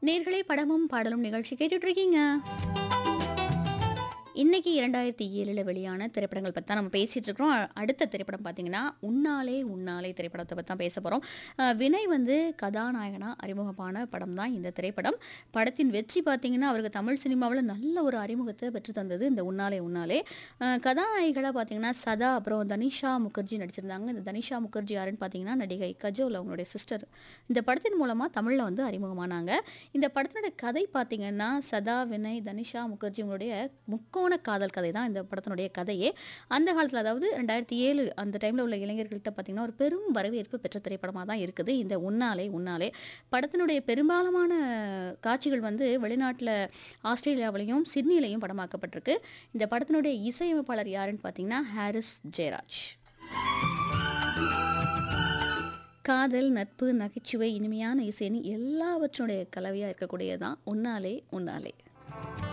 நேர்களே படமும் பாடலும் நிகழ்ச்சி கேட்டுட்டு இருக்கீங்க இன்னைக்கு இரண்டாயிரத்தி ஏழில் வெளியான திரைப்படங்கள் பற்றி தான் நம்ம பேசிகிட்டு இருக்கிறோம் அ- அடுத்த திரைப்படம் பார்த்தீங்கன்னா உன்னாலே உன்னாலே திரைப்படத்தை பற்றி தான் பேச போகிறோம் வினய் வந்து கதாநாயகனா அறிமுகமான படம் தான் இந்த திரைப்படம் படத்தின் வெற்றி பார்த்தீங்கன்னா அவருக்கு தமிழ் சினிமாவில் நல்ல ஒரு அறிமுகத்தை பெற்று தந்தது இந்த உன்னாலே உன்னாலே அஹ், கதாநாயகிகளாக பார்த்தீங்கன்னா சதா அப்புறம் தனிஷா முகர்ஜி நடிச்சிருந்தாங்க இந்த தனிஷா முகர்ஜி யாருன்னு பார்த்தீங்கன்னா நடிகை கஜோல் அவங்களுடைய சிஸ்டர் இந்த படத்தின் மூலமாக தமிழில் வந்து அறிமுகமானாங்க இந்த படத்தினுடைய கதை பார்த்தீங்கன்னா சதா வினய் தனிஷா முகர்ஜி இவங்களுடைய முக்கோண காதல் கதை தான் இந்த படத்தினுடைய கதையே அந்த காலத்தில் அதாவது ரெண்டாயிரத்தி ஏழு அந்த டைமில் உள்ள இளைஞர்கள்ட்ட பார்த்தீங்கன்னா ஒரு பெரும் வரவேற்பு பெற்ற திரைப்படமாக தான் இருக்குது இந்த உன்னாலே உன்னாலே படத்தினுடைய பெரும்பாலான காட்சிகள் வந்து வெளிநாட்டில் ஆஸ்திரேலியாவிலையும் சிட்னிலையும் படமாக்கப்பட்டிருக்கு இந்த படத்தினுடைய இசையமைப்பாளர் யாருன்னு பார்த்தீங்கன்னா ஹாரிஸ் ஜெயராஜ் காதல் நட்பு நகைச்சுவை இனிமையான இசைன்னு எல்லாவற்றினுடைய கலவையாக இருக்கக்கூடியதான் உன்னாலே உன்னாலே